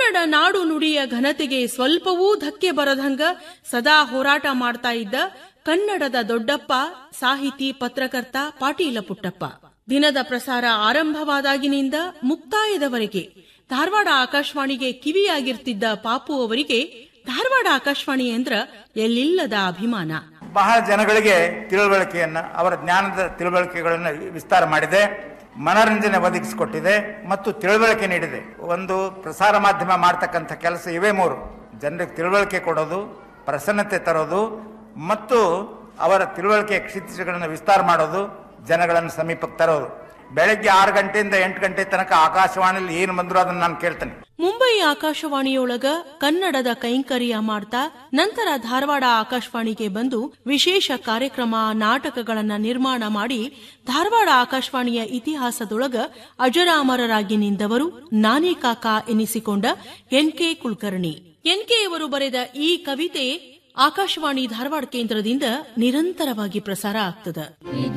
ಕನ್ನಡ ನಾಡು ನುಡಿಯ ಘನತೆಗೆ ಸ್ವಲ್ಪವೂ ಧಕ್ಕೆ ಬರದಂಗ ಸದಾ ಹೋರಾಟ ಮಾಡ್ತಾ ಇದ್ದ ಕನ್ನಡದ ದೊಡ್ಡಪ್ಪ ಸಾಹಿತಿ ಪತ್ರಕರ್ತ ಪಾಟೀಲ ಪುಟ್ಟಪ್ಪ ದಿನದ ಪ್ರಸಾರ ಆರಂಭವಾದಾಗಿನಿಂದ ಮುಕ್ತಾಯದವರೆಗೆ ಧಾರವಾಡ ಆಕಾಶವಾಣಿಗೆ ಕಿವಿಯಾಗಿರ್ತಿದ್ದ ಪಾಪು ಅವರಿಗೆ ಧಾರವಾಡ ಆಕಾಶವಾಣಿ ಎಂದ್ರ ಎಲ್ಲಿಲ್ಲದ ಅಭಿಮಾನ ಬಹಳ ಜನಗಳಿಗೆ ತಿಳುವಳಿಕೆಯನ್ನ ಅವರ ಜ್ಞಾನದ ತಿಳುವಳಿಕೆಗಳನ್ನು ವಿಸ್ತಾರ ಮಾಡಿದೆ ಮನರಂಜನೆ ಒದಗಿಸಿಕೊಟ್ಟಿದೆ ಮತ್ತು ತಿಳುವಳಿಕೆ ನೀಡಿದೆ ಒಂದು ಪ್ರಸಾರ ಮಾಧ್ಯಮ ಮಾಡ್ತಕ್ಕಂಥ ಕೆಲಸ ಇವೇ ಮೂರು ಜನರಿಗೆ ತಿಳುವಳಿಕೆ ಕೊಡೋದು ಪ್ರಸನ್ನತೆ ತರೋದು ಮತ್ತು ಅವರ ತಿಳುವಳಿಕೆ ಕ್ಷಿತಿಜಗಳನ್ನು ವಿಸ್ತಾರ ಮಾಡೋದು ಜನಗಳನ್ನು ಸಮೀಪಕ್ಕೆ ತರೋದು ಬೆಳಗ್ಗೆ ಆರು ಗಂಟೆಯಿಂದ ಎಂಟು ಗಂಟೆ ತನಕ ಆಕಾಶವಾಣಿಯಲ್ಲಿ ಏನು ಬಂದ್ರು ಅದನ್ನು ನಾನು ಕೇಳ್ತೇನೆ ಮುಂಬೈ ಆಕಾಶವಾಣಿಯೊಳಗ ಕನ್ನಡದ ಕೈಂಕರ್ಯ ಮಾಡ್ತಾ ನಂತರ ಧಾರವಾಡ ಆಕಾಶವಾಣಿಗೆ ಬಂದು ವಿಶೇಷ ಕಾರ್ಯಕ್ರಮ ನಾಟಕಗಳನ್ನ ನಿರ್ಮಾಣ ಮಾಡಿ ಧಾರವಾಡ ಆಕಾಶವಾಣಿಯ ಇತಿಹಾಸದೊಳಗ ಅಜರಾಮರರಾಗಿ ನಿಂದವರು ನಾನೇ ಕಾಕಾ ಎನಿಸಿಕೊಂಡ N K Kulkarni N K ಅವರು ಬರೆದ ಈ ಕವಿತೆ ಆಕಾಶವಾಣಿ ಧಾರವಾಡ ಕೇಂದ್ರದಿಂದ ನಿರಂತರವಾಗಿ ಪ್ರಸಾರ ಆಗ್ತದ